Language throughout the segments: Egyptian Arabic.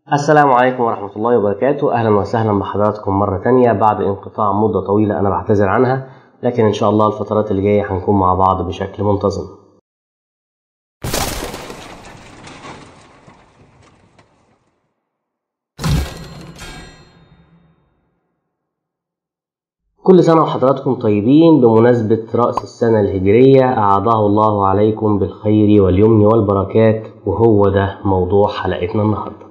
السلام عليكم ورحمة الله وبركاته أهلا وسهلا بحضراتكم مرة تانية بعد انقطاع مدة طويلة أنا بعتذر عنها لكن إن شاء الله الفترات اللي جاية هنكون مع بعض بشكل منتظم كل سنة وحضراتكم طيبين بمناسبة رأس السنة الهجرية أعاده الله عليكم بالخير واليمن والبركات وهو ده موضوع حلقتنا النهارده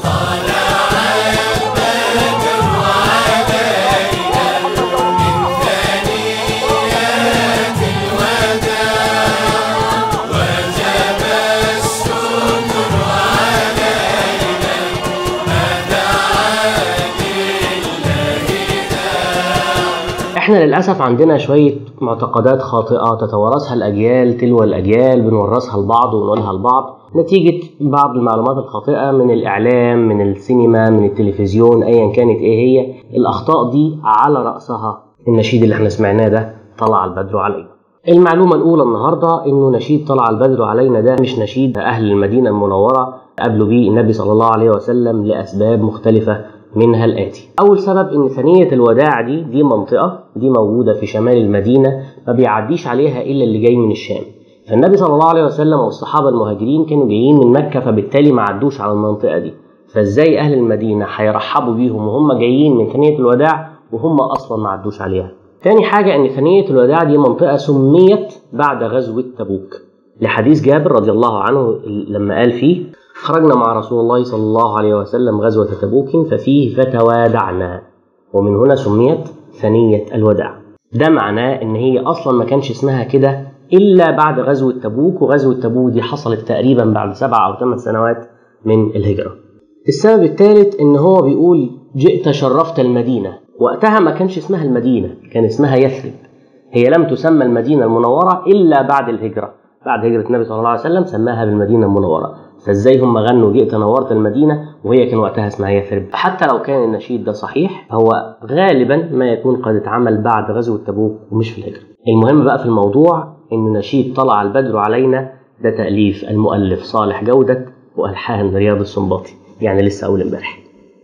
احنا للاسف عندنا شويه معتقدات خاطئه تتوارثها الاجيال تلو الاجيال بنورثها لبعض ونقولها لبعض نتيجه بعض المعلومات الخاطئه من الاعلام من السينما من التلفزيون ايا كانت ايه هي الاخطاء دي على راسها النشيد اللي احنا سمعناه ده طلع البدر علينا المعلومه الاولى النهارده انه نشيد طلع البدر علينا ده مش نشيد اهل المدينه المنوره قابلوا بيه النبي صلى الله عليه وسلم لاسباب مختلفه منها الآتي أول سبب إن ثنية الوداع دي دي منطقة دي موجودة في شمال المدينة ما بيعديش عليها إلا اللي جاي من الشام فالنبي صلى الله عليه وسلم والصحابة المهاجرين كانوا جايين من مكة فبالتالي ما عدوش على المنطقة دي فإزاي أهل المدينة هيرحبوا بيهم وهم جايين من ثنية الوداع وهم أصلا ما عدوش عليها تاني حاجة إن ثنية الوداع دي منطقة سميت بعد غزوة تبوك لحديث جابر رضي الله عنه لما قال فيه خرجنا مع رسول الله صلى الله عليه وسلم غزوة تبوك ففيه فتوادعنا ومن هنا سميت ثنية الوداع ده معناه ان هي اصلا ما كانش اسمها كده الا بعد غزوة تبوك وغزوة تبوك دي حصلت تقريبا بعد سبع او ثمان سنوات من الهجرة السبب الثالث ان هو بيقول جئت شرفت المدينة وقتها ما كانش اسمها المدينة كان اسمها يثرب هي لم تسمى المدينة المنورة الا بعد الهجرة بعد هجرة النبي صلى الله عليه وسلم سماها بالمدينة المنورة فازاي هم غنوا جئت نورت المدينه وهي كان وقتها اسمها يثرب حتى لو كان النشيد ده صحيح هو غالبا ما يكون قد اتعمل بعد غزوه تبوك ومش في الهجره المهم بقى في الموضوع ان نشيد طلع البدر علينا ده تاليف المؤلف صالح جوده والحان رياض السنباطي يعني لسه اول امبارح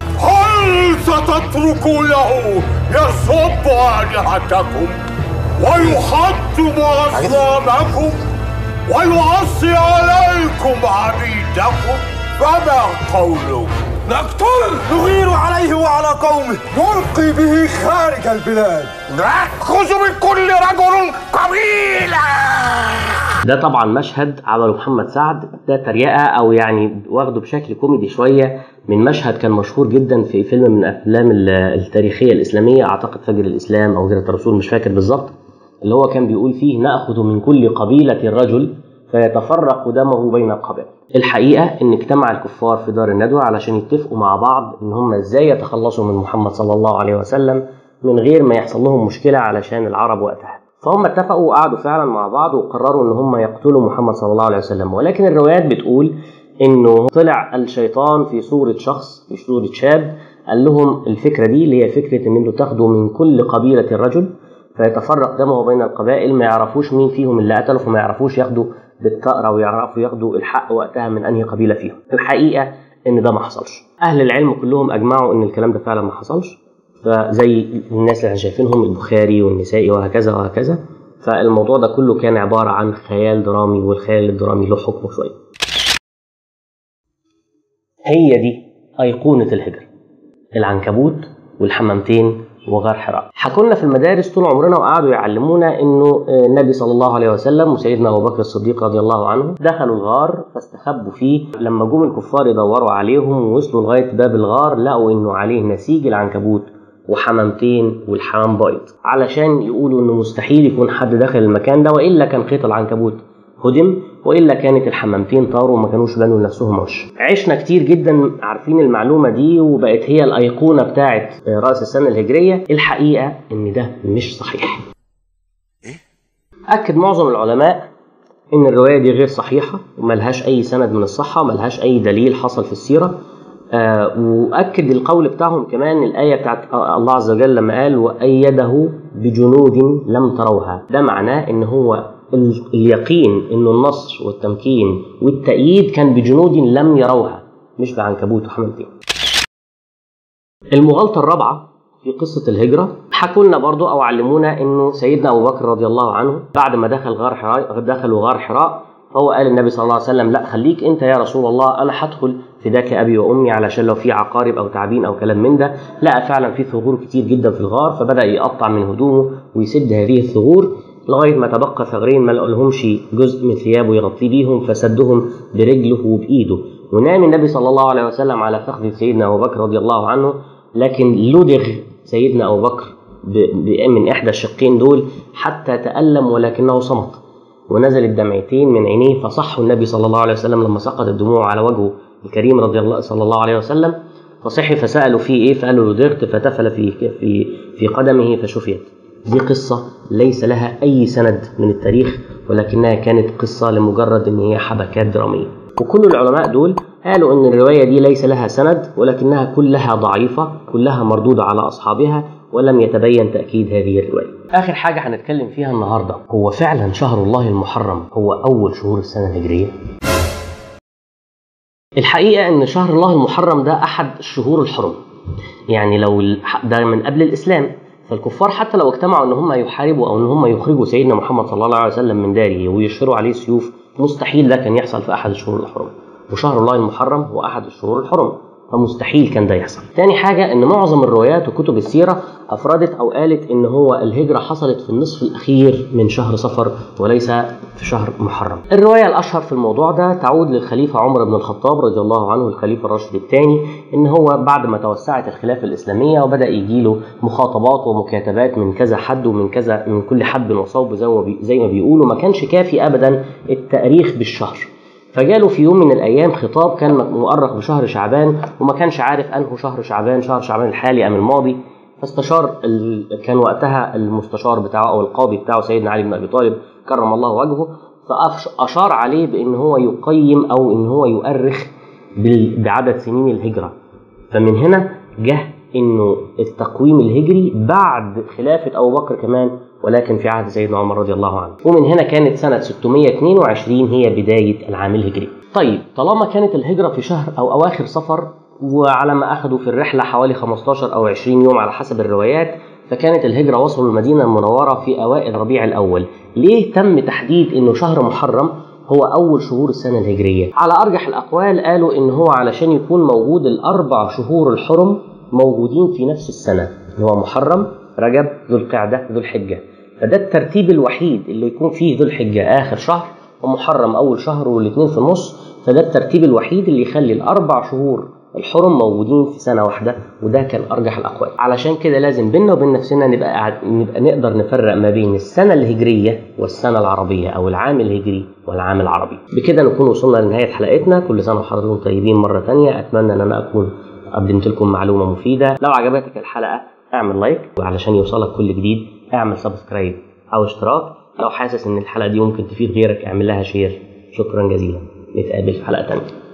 هل ستتركونه يصب آلهتكم ويحطم أصنامكم ويعصي عليكم عبيدكم فما قولكم نقتل نغير عليه وعلى قومه نلقي به خارج البلاد نأخذ من كل رجل قبيلة ده طبعا مشهد عمله محمد سعد ده تريقه او يعني واخده بشكل كوميدي شويه من مشهد كان مشهور جدا في فيلم من افلام التاريخيه الاسلاميه اعتقد فجر الاسلام او هجره الرسول مش فاكر بالظبط اللي هو كان بيقول فيه ناخذ من كل قبيله رجل فيتفرق دمه بين القبائل الحقيقه ان اجتمع الكفار في دار الندوه علشان يتفقوا مع بعض ان هم ازاي يتخلصوا من محمد صلى الله عليه وسلم من غير ما يحصل لهم مشكله علشان العرب وقتها فهم اتفقوا وقعدوا فعلا مع بعض وقرروا ان هم يقتلوا محمد صلى الله عليه وسلم ولكن الروايات بتقول انه طلع الشيطان في صوره شخص في صوره شاب قال لهم الفكره دي اللي هي فكره ان انتوا تاخدوا من كل قبيله رجل فيتفرق دمه بين القبائل ما يعرفوش مين فيهم اللي قتله فما يعرفوش ياخدوا بالثأرة ويعرفوا ياخدوا الحق وقتها من انهي قبيله فيهم الحقيقه ان ده ما حصلش اهل العلم كلهم اجمعوا ان الكلام ده فعلا ما حصلش فزي الناس اللي احنا شايفينهم البخاري والنسائي وهكذا وهكذا فالموضوع ده كله كان عباره عن خيال درامي والخيال الدرامي له حكمه شويه هي دي ايقونه الهجره العنكبوت والحمامتين وغار حراء حكولنا في المدارس طول عمرنا وقعدوا يعلمونا انه النبي صلى الله عليه وسلم وسيدنا ابو بكر الصديق رضي الله عنه دخلوا الغار فاستخبوا فيه لما جم الكفار يدوروا عليهم ووصلوا لغايه باب الغار لقوا انه عليه نسيج العنكبوت وحمامتين والحمام بايض علشان يقولوا انه مستحيل يكون حد داخل المكان ده والا كان خيط العنكبوت هدم والا كانت الحمامتين طاروا وما كانوش بنوا لنفسهم عش. عشنا كتير جدا عارفين المعلومه دي وبقت هي الايقونه بتاعه راس السنه الهجريه الحقيقه ان ده مش صحيح. اكد معظم العلماء ان الروايه دي غير صحيحه وملهاش اي سند من الصحه وملهاش اي دليل حصل في السيره آه واكد القول بتاعهم كمان الايه بتاعت الله عز وجل لما قال وايده بجنود لم تروها ده معناه ان هو اليقين انه النصر والتمكين والتأييد كان بجنود لم يروها مش بعنكبوت وحمامتين المغالطة الرابعة في قصة الهجرة حكوا لنا برضو أو علمونا إنه سيدنا أبو بكر رضي الله عنه بعد ما دخل غار حراء دخلوا غار حراء فهو قال النبي صلى الله عليه وسلم لا خليك أنت يا رسول الله أنا هدخل فداك أبي وأمي علشان لو في عقارب أو تعابين أو كلام من ده لقى فعلا في ثغور كتير جدا في الغار فبدأ يقطع من هدومه ويسد هذه الثغور لغاية ما تبقى ثغرين ما لهمش جزء من ثيابه يغطي بيهم فسدهم برجله وبإيده ونام النبي صلى الله عليه وسلم على فخذ سيدنا أبو بكر رضي الله عنه لكن لدغ سيدنا أبو بكر من إحدى الشقين دول حتى تألم ولكنه صمت ونزل الدمعتين من عينيه فصحوا النبي صلى الله عليه وسلم لما سقطت الدموع على وجهه الكريم رضي الله صلى الله عليه وسلم فصحي فسألوا فيه إيه فقالوا لدغت فتفل في في في قدمه فشفيت دي قصة ليس لها أي سند من التاريخ ولكنها كانت قصة لمجرد إن هي حبكات درامية وكل العلماء دول قالوا ان الروايه دي ليس لها سند ولكنها كلها ضعيفه كلها مردوده على اصحابها ولم يتبين تاكيد هذه الروايه. اخر حاجه هنتكلم فيها النهارده هو فعلا شهر الله المحرم هو اول شهور السنه الهجريه؟ الحقيقه ان شهر الله المحرم ده احد الشهور الحرم. يعني لو ده من قبل الاسلام فالكفار حتى لو اجتمعوا ان هم يحاربوا او ان هم يخرجوا سيدنا محمد صلى الله عليه وسلم من داره ويشهروا عليه سيوف مستحيل ده كان يحصل في احد الشهور الحرم. وشهر الله المحرم هو احد الشهور الحرم فمستحيل كان ده يحصل. تاني حاجة إن معظم الروايات وكتب السيرة أفردت أو قالت إن هو الهجرة حصلت في النصف الأخير من شهر صفر وليس في شهر محرم. الرواية الأشهر في الموضوع ده تعود للخليفة عمر بن الخطاب رضي الله عنه الخليفة الراشد الثاني إن هو بعد ما توسعت الخلافة الإسلامية وبدأ يجيله مخاطبات ومكاتبات من كذا حد ومن كذا من كل حد وصوب زي ما بي زي ما بيقولوا ما كانش كافي أبدا التاريخ بالشهر. فجاله في يوم من الايام خطاب كان مؤرخ بشهر شعبان وما كانش عارف انه شهر شعبان شهر شعبان الحالي ام الماضي فاستشار ال... كان وقتها المستشار بتاعه او القاضي بتاعه سيدنا علي بن ابي طالب كرم الله وجهه فاشار عليه بان هو يقيم او ان هو يؤرخ بال... بعدد سنين الهجره فمن هنا جه انه التقويم الهجري بعد خلافه ابو بكر كمان ولكن في عهد سيدنا عمر رضي الله عنه ومن هنا كانت سنة 622 هي بداية العام الهجري طيب طالما كانت الهجرة في شهر أو أواخر صفر وعلى ما أخذوا في الرحلة حوالي 15 أو 20 يوم على حسب الروايات فكانت الهجرة وصلوا المدينة المنورة في أوائل ربيع الأول ليه تم تحديد أنه شهر محرم هو أول شهور السنة الهجرية على أرجح الأقوال قالوا إن هو علشان يكون موجود الأربع شهور الحرم موجودين في نفس السنة اللي هو محرم رجب ذو القعدة ذو الحجة فده الترتيب الوحيد اللي يكون فيه ذو الحجة آخر شهر ومحرم أول شهر والاثنين في النص فده الترتيب الوحيد اللي يخلي الأربع شهور الحرم موجودين في سنة واحدة وده كان أرجح الأقوال علشان كده لازم بينا وبين نفسنا نبقى, نبقى نقدر نفرق ما بين السنة الهجرية والسنة العربية أو العام الهجري والعام العربي بكده نكون وصلنا لنهاية حلقتنا كل سنة وحضراتكم طيبين مرة تانية أتمنى أن أنا أكون قدمت لكم معلومة مفيدة لو عجبتك الحلقة اعمل لايك وعلشان يوصلك كل جديد اعمل سبسكرايب او اشتراك لو حاسس ان الحلقه دي ممكن تفيد غيرك اعمل لها شير شكرا جزيلا نتقابل في حلقه تانيه